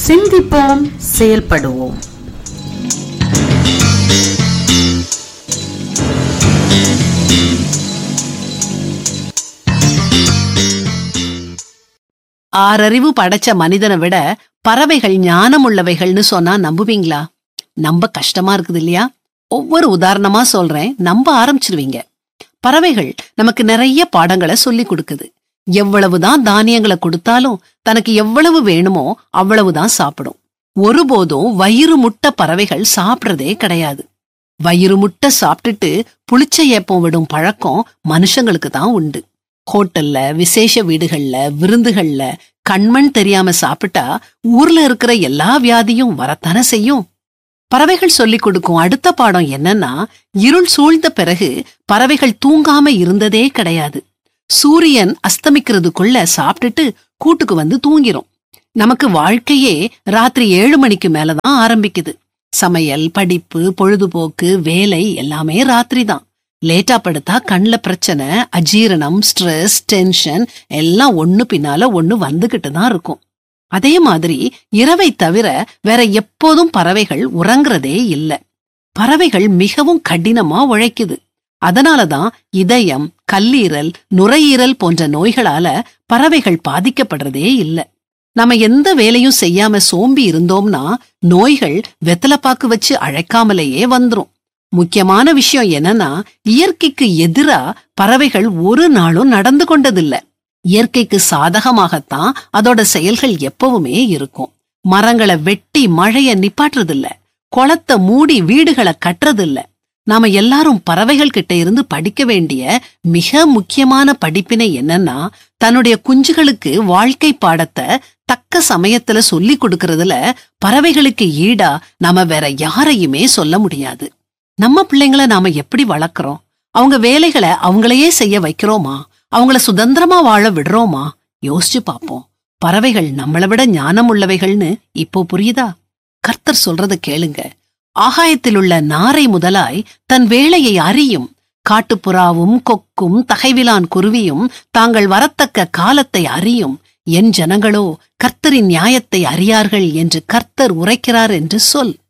சிந்திப்போம் செயல்படுவோம் ஆறறிவு படைச்ச மனிதனை விட பறவைகள் ஞானம் உள்ளவைகள்னு சொன்னா நம்புவீங்களா நம்ப கஷ்டமா இருக்குது இல்லையா ஒவ்வொரு உதாரணமா சொல்றேன் நம்ப ஆரம்பிச்சிருவீங்க பறவைகள் நமக்கு நிறைய பாடங்களை சொல்லி கொடுக்குது எவ்வளவுதான் தானியங்களை கொடுத்தாலும் தனக்கு எவ்வளவு வேணுமோ அவ்வளவுதான் சாப்பிடும் ஒருபோதும் வயிறு முட்ட பறவைகள் சாப்பிடுறதே கிடையாது வயிறு முட்டை சாப்பிட்டுட்டு புளிச்ச ஏப்பம் விடும் பழக்கம் மனுஷங்களுக்கு தான் உண்டு ஹோட்டல்ல விசேஷ வீடுகள்ல விருந்துகள்ல கண்மண் தெரியாம சாப்பிட்டா ஊர்ல இருக்கிற எல்லா வியாதியும் வரத்தானே செய்யும் பறவைகள் சொல்லிக் கொடுக்கும் அடுத்த பாடம் என்னன்னா இருள் சூழ்ந்த பிறகு பறவைகள் தூங்காம இருந்ததே கிடையாது சூரியன் அஸ்தமிக்கிறதுக்குள்ள சாப்பிட்டுட்டு கூட்டுக்கு வந்து தூங்கிரும் நமக்கு வாழ்க்கையே ராத்திரி ஏழு மணிக்கு மேலதான் ஆரம்பிக்குது சமையல் படிப்பு பொழுதுபோக்கு வேலை எல்லாமே ராத்திரி தான் லேட்டா படுத்தா கண்ல பிரச்சனை அஜீரணம் ஸ்ட்ரெஸ் டென்ஷன் எல்லாம் ஒண்ணு பின்னால ஒண்ணு வந்துகிட்டு தான் இருக்கும் அதே மாதிரி இரவை தவிர வேற எப்போதும் பறவைகள் உறங்குறதே இல்ல பறவைகள் மிகவும் கடினமா உழைக்குது அதனாலதான் இதயம் கல்லீரல் நுரையீரல் போன்ற நோய்களால பறவைகள் பாதிக்கப்படுறதே இல்ல நம்ம எந்த வேலையும் செய்யாம சோம்பி இருந்தோம்னா நோய்கள் வெத்தலைப்பாக்கு வச்சு அழைக்காமலேயே வந்துரும் முக்கியமான விஷயம் என்னன்னா இயற்கைக்கு எதிரா பறவைகள் ஒரு நாளும் நடந்து கொண்டதில்ல இயற்கைக்கு சாதகமாகத்தான் அதோட செயல்கள் எப்பவுமே இருக்கும் மரங்களை வெட்டி மழைய நிப்பாட்டுறதில்ல குளத்தை மூடி வீடுகளை கட்டுறதில்ல நாம எல்லாரும் பறவைகள் கிட்ட இருந்து படிக்க வேண்டிய மிக முக்கியமான படிப்பினை என்னன்னா தன்னுடைய குஞ்சுகளுக்கு வாழ்க்கை பாடத்தை தக்க சமயத்துல சொல்லி கொடுக்கறதுல பறவைகளுக்கு ஈடா நாம வேற யாரையுமே சொல்ல முடியாது நம்ம பிள்ளைங்களை நாம எப்படி வளர்க்கறோம் அவங்க வேலைகளை அவங்களையே செய்ய வைக்கிறோமா அவங்கள சுதந்திரமா வாழ விடுறோமா யோசிச்சு பாப்போம் பறவைகள் நம்மளை விட ஞானம் உள்ளவைகள்னு இப்போ புரியுதா கர்த்தர் சொல்றத கேளுங்க ஆகாயத்தில் உள்ள நாரை முதலாய் தன் வேலையை அறியும் காட்டுப்புறாவும் கொக்கும் தகைவிலான் குருவியும் தாங்கள் வரத்தக்க காலத்தை அறியும் என் ஜனங்களோ கர்த்தரின் நியாயத்தை அறியார்கள் என்று கர்த்தர் உரைக்கிறார் என்று சொல்